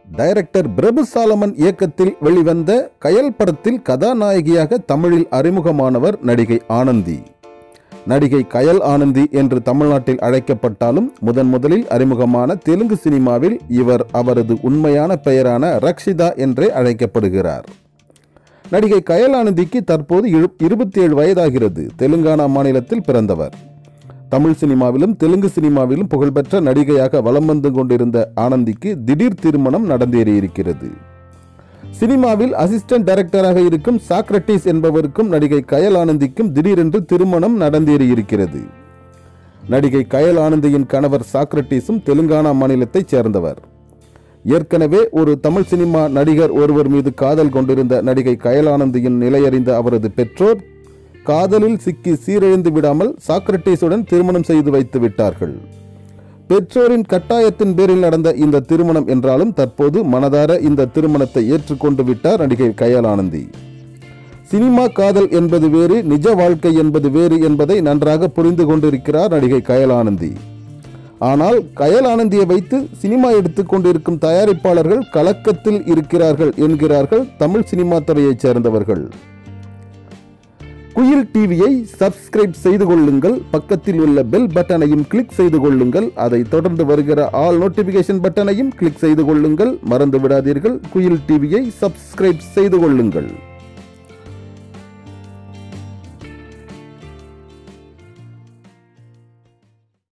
director பிரபு சாலமன் இயக்கத்தில் வெளிவந்த கயல் படத்தில் கதாநாயகியாக தமிழில் அறிமுகமானவர் நடிகை ஆனந்தி நடிகை கயல் ஆனந்தி என்று தமிழ்நாட்டில் அழைக்கப்பட்டாலும் முதன் முதலில் அறிமுகமான தெலுங்கு சினிமாவில் இவர் அவரது உண்மையான பெயரான ரக்ஷிதா என்றே அழைக்கப்படுகிறார் நடிகை கயல் ஆனந்திக்கு தற்போது இருபத்தி ஏழு வயதாகிறது தெலுங்கானா மாநிலத்தில் பிறந்தவர் தமிழ் சினிமாவிலும் தெலுங்கு சினிமாவிலும் புகழ்பெற்ற நடிகையாக வலம் வந்து கொண்டிருந்த ஆனந்திக்கு திடீர் திருமணம் நடந்தேறியிருக்கிறது சினிமாவில் அசிஸ்டன்ட் டைரக்டராக இருக்கும் சாக்ரட்டிஸ் என்பவருக்கும் நடிகை கயல் ஆனந்திக்கும் திடீரென்று திருமணம் நடந்தேறியிருக்கிறது நடிகை கயல் ஆனந்தியின் கணவர் சாக்ரட்டிஸும் தெலுங்கானா மாநிலத்தைச் சேர்ந்தவர் ஏற்கனவே ஒரு தமிழ் சினிமா நடிகர் ஒருவர் மீது காதல் கொண்டிருந்த நடிகை கயல் ஆனந்தியின் நிலையறிந்த அவரது பெற்றோர் காதலில் சிக்கி சீரழிந்து விடாமல் சாக்ரட்டிஸுடன் திருமணம் செய்து வைத்து விட்டார்கள் பெற்றோரின் கட்டாயத்தின் பேரில் நடந்த இந்த திருமணம் என்றாலும் தற்போது மனதார இந்த திருமணத்தை ஏற்றுக்கொண்டு விட்டார் நடிகை கயலானந்தி சினிமா காதல் என்பது வேறு நிஜ வாழ்க்கை என்பது வேறு என்பதை நன்றாக புரிந்து கொண்டிருக்கிறார் நடிகை கயலானந்தி ஆனால் கயலானந்தியை வைத்து சினிமா எடுத்துக் கொண்டிருக்கும் தயாரிப்பாளர்கள் கலக்கத்தில் இருக்கிறார்கள் என்கிறார்கள் தமிழ் சினிமா துறையைச் சேர்ந்தவர்கள் குயில் டிவியை சப்ஸ்கிரைப் செய்து கொள்ளுங்கள் பக்கத்தில் உள்ள பெல் பட்டனையும் கிளிக் செய்து கொள்ளுங்கள் அதை தொடர்ந்து வருகிற ஆல் நோட்டிபிகேஷன் பட்டனையும் கிளிக் செய்து கொள்ளுங்கள் மறந்து விடாதீர்கள் குயில் டிவியை சப்ஸ்கிரைப் செய்து கொள்ளுங்கள்